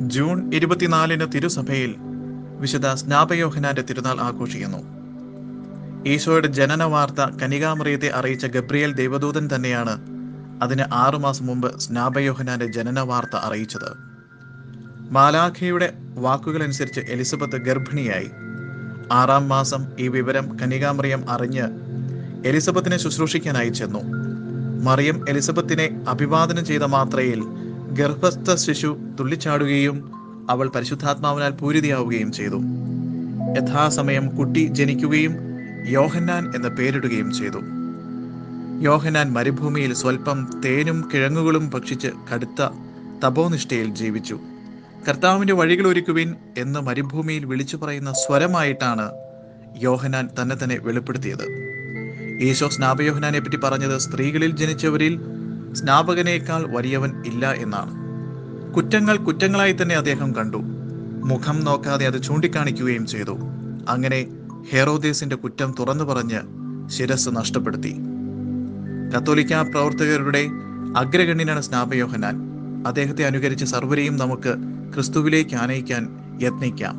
June ഇരുപത്തിനാലിന് തിരുസഭയിൽ വിശുദ്ധ സ്നാപയോഹനാന്റെ തിരുനാൾ ആഘോഷിക്കുന്നു ഈശോയുടെ ജനന വാർത്ത കനികാമറിയത്തെ അറിയിച്ച ഗബ്രിയേൽ ദൈവദൂതൻ തന്നെയാണ് അതിന് ആറുമാസം മുമ്പ് സ്നാപയോഹനാന്റെ ജനന വാർത്ത അറിയിച്ചത് മാലാഖയുടെ വാക്കുകളനുസരിച്ച് എലിസബത്ത് ഗർഭിണിയായി ആറാം മാസം ഈ വിവരം കനികാമറിയം അറിഞ്ഞ് എലിസബത്തിനെ ശുശ്രൂഷിക്കാനായി ചെന്നു മറിയം എലിസബത്തിനെ അഭിവാദനം ചെയ്ത മാത്രയിൽ ഗർഭസ്ഥ ശിശു തുള്ളിച്ചാടുകയും അവൾ പരിശുദ്ധാത്മാവിനാൽ പൂരിതയാവുകയും ചെയ്തു യഥാസമയം കുട്ടി ജനിക്കുകയും യോഹന്നാൻ എന്ന പേരിടുകയും ചെയ്തു യോഹന്നാൻ മരുഭൂമിയിൽ സ്വൽപ്പം തേനും കിഴങ്ങുകളും ഭക്ഷിച്ച് കടുത്ത തപോനിഷ്ഠയിൽ ജീവിച്ചു കർത്താവിന്റെ വഴികൾ ഒരുക്കുവിൻ എന്ന് മരുഭൂമിയിൽ വിളിച്ചു പറയുന്ന സ്വരമായിട്ടാണ് യോഹനാൻ തന്നെ തന്നെ വെളിപ്പെടുത്തിയത് ഈശോ സ്നാപയോഹനാനെ പറ്റി പറഞ്ഞത് സ്ത്രീകളിൽ ജനിച്ചവരിൽ സ്നാപകനേക്കാൾ വലിയവൻ ഇല്ല എന്നാണ് കുറ്റങ്ങൾ കുറ്റങ്ങളായി തന്നെ അദ്ദേഹം കണ്ടു മുഖം നോക്കാതെ അത് ചൂണ്ടിക്കാണിക്കുകയും ചെയ്തു അങ്ങനെ ഹെറോദേസിന്റെ കുറ്റം തുറന്നു പറഞ്ഞ് ശിരസ് നഷ്ടപ്പെടുത്തി കത്തോലിക്ക പ്രവർത്തകരുടെ അഗ്രഗണ്യനാണ് സ്നാപയോഹനാൻ അദ്ദേഹത്തെ അനുകരിച്ച് സർവരെയും നമുക്ക് ക്രിസ്തുവിലേക്ക് ആനയിക്കാൻ യത്നിക്കാം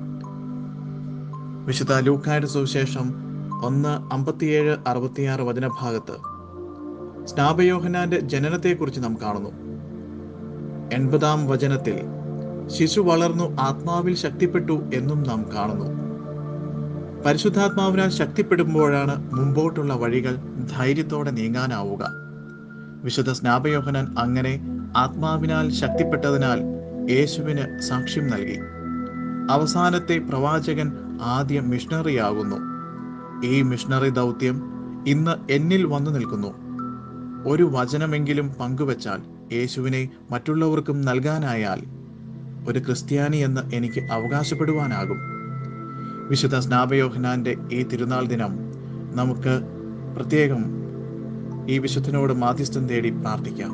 വിശുദ്ധ ലൂക്കായുടെ സുവിശേഷം ഒന്ന് അമ്പത്തിയേഴ് അറുപത്തിയാറ് വചനഭാഗത്ത് സ്നാപയോഹനാന്റെ ജനനത്തെക്കുറിച്ച് നാം കാണുന്നു എൺപതാം വചനത്തിൽ ശിശു വളർന്നു ആത്മാവിൽ ശക്തിപ്പെട്ടു എന്നും നാം കാണുന്നു പരിശുദ്ധാത്മാവിനാൽ ശക്തിപ്പെടുമ്പോഴാണ് മുമ്പോട്ടുള്ള വഴികൾ ധൈര്യത്തോടെ നീങ്ങാനാവുക വിശുദ്ധ സ്നാപയോഹനൻ അങ്ങനെ ആത്മാവിനാൽ ശക്തിപ്പെട്ടതിനാൽ യേശുവിന് സാക്ഷ്യം നൽകി അവസാനത്തെ പ്രവാചകൻ ആദ്യ മിഷണറിയാകുന്നു ഈ മിഷണറി ദൗത്യം ഇന്ന് എന്നിൽ വന്നു നിൽക്കുന്നു ഒരു വചനമെങ്കിലും പങ്കുവച്ചാൽ യേശുവിനെ മറ്റുള്ളവർക്കും നൽകാനായാൽ ഒരു ക്രിസ്ത്യാനി എന്ന് എനിക്ക് അവകാശപ്പെടുവാനാകും വിശുദ്ധ സ്നാപയോഹനാന്റെ ഈ തിരുനാൾ ദിനം നമുക്ക് പ്രത്യേകം ഈ വിശുദ്ധനോട് മാധ്യസ്ഥം തേടി പ്രാർത്ഥിക്കാം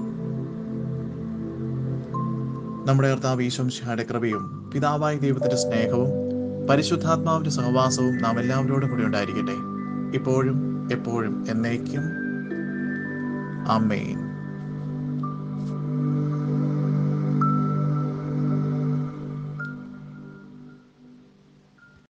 നമ്മുടെ കർത്താവ് ഈശംശിഹായുടെ കൃപയും പിതാവായ ദൈവത്തിന്റെ സ്നേഹവും പരിശുദ്ധാത്മാവിന്റെ സഹവാസവും നാം എല്ലാവരോടും കൂടി ഉണ്ടായിരിക്കട്ടെ ഇപ്പോഴും എപ്പോഴും എന്നേക്കും അമ്മേൻ